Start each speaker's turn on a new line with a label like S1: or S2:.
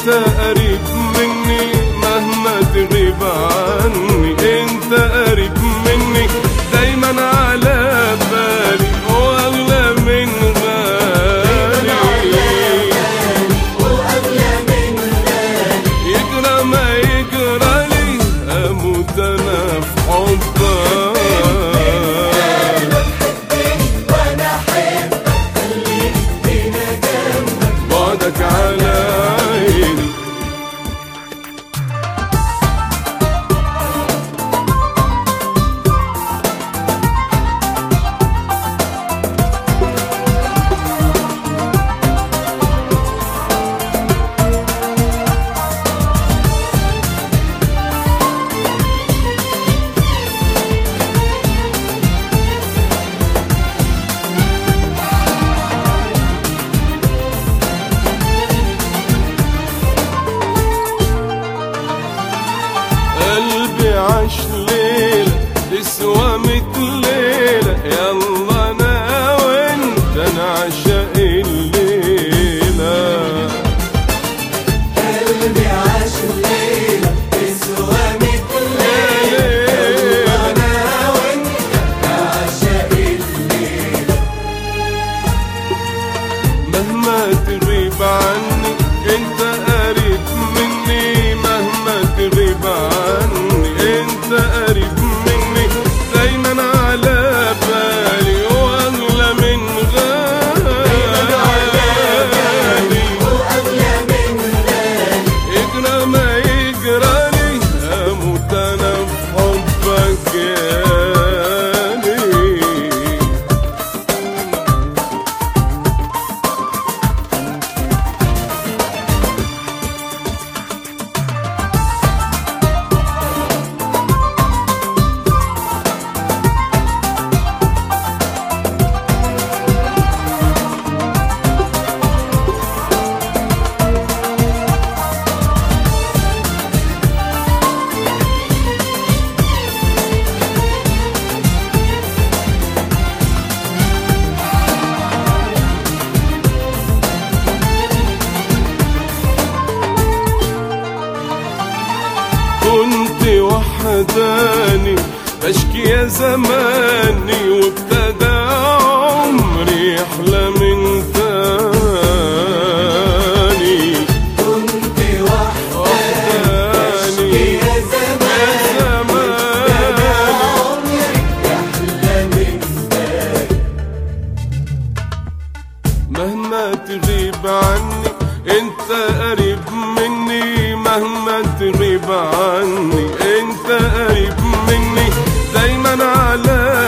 S1: انت قريب مني مهما تغيب عني انت قريب مني دايما على بالي واغلى من غالي يجرى ما يجرى لي اموت انا في حبك بعدك على عيني قلبي عاش ليلة تسوى ميت ليلة يلا انا وانت نعشق الليلة
S2: قلبي عاش الليلة تسوى ميت ليلة أنا وأنت نعشق الليلة
S1: مهما تغيب عني انت قريب مني مهما تغيب عني انت قريب مني دايما على بالي واغلى من غالي
S2: وأغلى من غالي
S1: يجرى ما يجرى لي اموت انا في حبك يا لي كنت وحداني بشكي يا زماني وابتدى عمري يحلى من تاني
S2: كنت وحداني
S1: وحداني
S2: يا زمان
S1: زماني
S2: عمري يحلى من
S1: مهما تغيب عني انت قريب مني مهما تغيب عني انت قريب مني دايما على